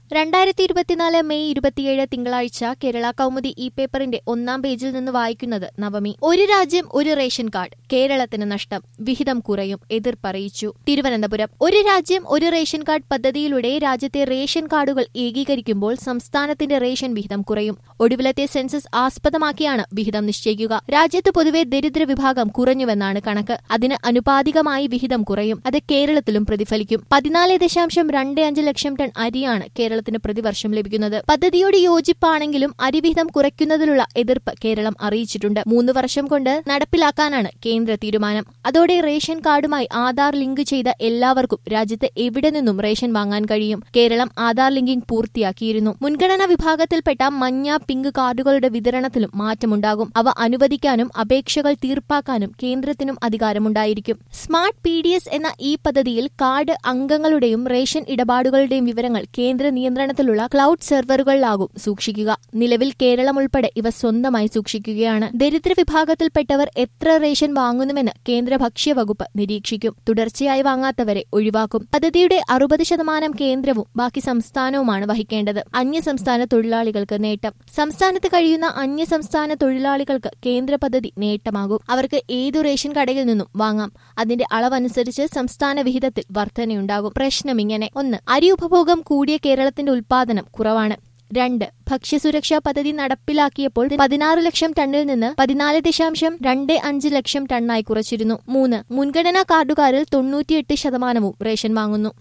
രണ്ടായിരത്തി ഇരുപത്തിനാല് മെയ് ഇരുപത്തിയേഴ് തിങ്കളാഴ്ച കേരള കൗമുദി ഇ പേപ്പറിന്റെ ഒന്നാം പേജിൽ നിന്ന് വായിക്കുന്നത് നവമി ഒരു രാജ്യം ഒരു റേഷൻ കാർഡ് കേരളത്തിന് നഷ്ടം വിഹിതം കുറയും എതിർപ്പറിയിച്ചു തിരുവനന്തപുരം ഒരു രാജ്യം ഒരു റേഷൻ കാർഡ് പദ്ധതിയിലൂടെ രാജ്യത്തെ റേഷൻ കാർഡുകൾ ഏകീകരിക്കുമ്പോൾ സംസ്ഥാനത്തിന്റെ റേഷൻ വിഹിതം കുറയും ഒടുവിലത്തെ സെൻസസ് ആസ്പദമാക്കിയാണ് വിഹിതം നിശ്ചയിക്കുക രാജ്യത്ത് പൊതുവെ ദരിദ്ര വിഭാഗം കുറഞ്ഞുവെന്നാണ് കണക്ക് അതിന് അനുപാതികമായി വിഹിതം കുറയും അത് കേരളത്തിലും പ്രതിഫലിക്കും പതിനാല് ദശാംശം രണ്ട് അഞ്ച് ലക്ഷം ടൺ അരിയാണ് കേരളത്തിന് പ്രതിവർഷം ലഭിക്കുന്നത് പദ്ധതിയോട് യോജിപ്പാണെങ്കിലും അരിവിഹിതം കുറയ്ക്കുന്നതിലുള്ള എതിർപ്പ് കേരളം അറിയിച്ചിട്ടുണ്ട് മൂന്ന് വർഷം കൊണ്ട് നടപ്പിലാക്കാനാണ് കേന്ദ്ര തീരുമാനം അതോടെ റേഷൻ കാർഡുമായി ആധാർ ലിങ്ക് ചെയ്ത എല്ലാവർക്കും രാജ്യത്ത് എവിടെ നിന്നും റേഷൻ വാങ്ങാൻ കഴിയും കേരളം ആധാർ ലിങ്കിംഗ് പൂർത്തിയാക്കിയിരുന്നു മുൻഗണനാ വിഭാഗത്തിൽപ്പെട്ട മഞ്ഞ പിങ്ക് കാർഡുകളുടെ വിതരണത്തിലും മാറ്റമുണ്ടാകും അവ അനുവദിക്കാനും അപേക്ഷകൾ തീർപ്പാക്കാനും കേന്ദ്രത്തിനും അധികാരമുണ്ടായിരിക്കും സ്മാർട്ട് പി ഡി എസ് എന്ന ഈ പദ്ധതിയിൽ കാർഡ് അംഗങ്ങളുടെയും റേഷൻ ഇടപാടുകളുടെയും വിവരങ്ങൾ കേന്ദ്ര നിയന്ത്രണത്തിലുള്ള ക്ലൌഡ് സെർവറുകളിലാകും സൂക്ഷിക്കുക നിലവിൽ കേരളം ഉൾപ്പെടെ ഇവ സ്വന്തമായി സൂക്ഷിക്കുകയാണ് ദരിദ്ര വിഭാഗത്തിൽപ്പെട്ടവർ എത്ര റേഷൻ വാങ്ങുന്നുവെന്ന് കേന്ദ്ര ഭക്ഷ്യവകുപ്പ് നിരീക്ഷിക്കും തുടർച്ചയായി വാങ്ങാത്തവരെ ഒഴിവാക്കും പദ്ധതിയുടെ അറുപത് ശതമാനം കേന്ദ്രവും ബാക്കി സംസ്ഥാനവുമാണ് വഹിക്കേണ്ടത് അന്യസംസ്ഥാന തൊഴിലാളികൾക്ക് നേട്ടം സംസ്ഥാനത്ത് കഴിയുന്ന അന്യസംസ്ഥാന തൊഴിലാളികൾക്ക് കേന്ദ്ര പദ്ധതി നേട്ടമാകും അവർക്ക് ഏതു റേഷൻ കടയിൽ നിന്നും വാങ്ങാം അതിന്റെ അളവനുസരിച്ച് സംസ്ഥാന വിഹിതത്തിൽ വർധനയുണ്ടാകും പ്രശ്നം ഇങ്ങനെ ഒന്ന് അരി ഉപഭോഗം കൂടിയ കേരളത്തിന്റെ ഉൽപാദനം കുറവാണ് രണ്ട് ഭക്ഷ്യസുരക്ഷാ പദ്ധതി നടപ്പിലാക്കിയപ്പോൾ പതിനാറ് ലക്ഷം ടണ്ണിൽ നിന്ന് പതിനാല് ദശാംശം രണ്ട് അഞ്ച് ലക്ഷം ടണ്ണായി കുറച്ചിരുന്നു മൂന്ന് മുൻഗണനാ കാർഡുകാരിൽ തൊണ്ണൂറ്റിയെട്ട് ശതമാനവും റേഷൻ വാങ്ങുന്നു